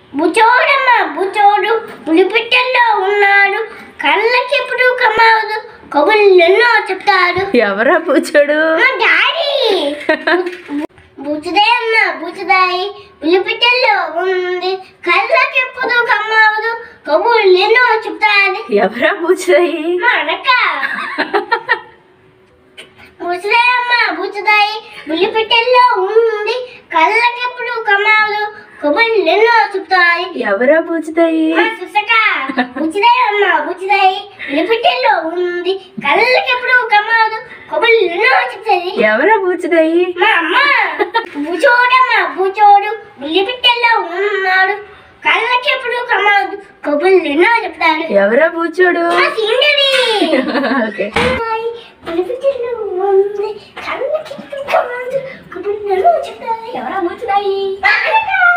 బుచోడమ్మ బుచోడు పులిపిట్టల్లో ఉన్నాడు కళ్ళకెప్పుడు కమావదు కబుర్లు ఎన్నో చెప్తాడు ఎవరా పూచాడు మా డాడీ బుచ్చుదే అమ్మ బుచ్చుదాయి పులిపిట్టల్లో ఉంది కళ్ళకెప్పుడు కమ్మావదు కబుర్లు ఎన్నో చెప్తాది ఎవరా పూచాయి మా అనక బుచ్చుదే అమ్మ బుచ్చుదాయి పులిపిట్టల్లో ఉంది కళ్ళకెప్పుడు కమ్మావదు కబుర్లు ఎన్నో చెప్తాయి ఎవరా పూచుతాయి మా సుసక బుచ్చిదాయి అమ్మ బుచ్చిదాయి పులిపిట్టల్లో ఉంది కళ్ళకెప్పుడు కమ్మావదు కబుర్లు ఎన్నో చెప్తాది ఎవరా పూచుతాయి మా అమ్మ బుచోడమ్మ బుచోడు ఉల్లిపిట్టల్లో ఉన్నాడు కళ్ళకెప్పుడు కమాదు కబుర్లు ఎన్నో చెప్తాడు ఎవరా పూచోడు మా సీనరీ ఓకే ఉల్లిపిట్టల్లో ఉంది కళ్ళకెప్పుడు కమాదు కబుర్లు ఎన్నో చెప్తాడు ఎవరా బుచ్చుదాయి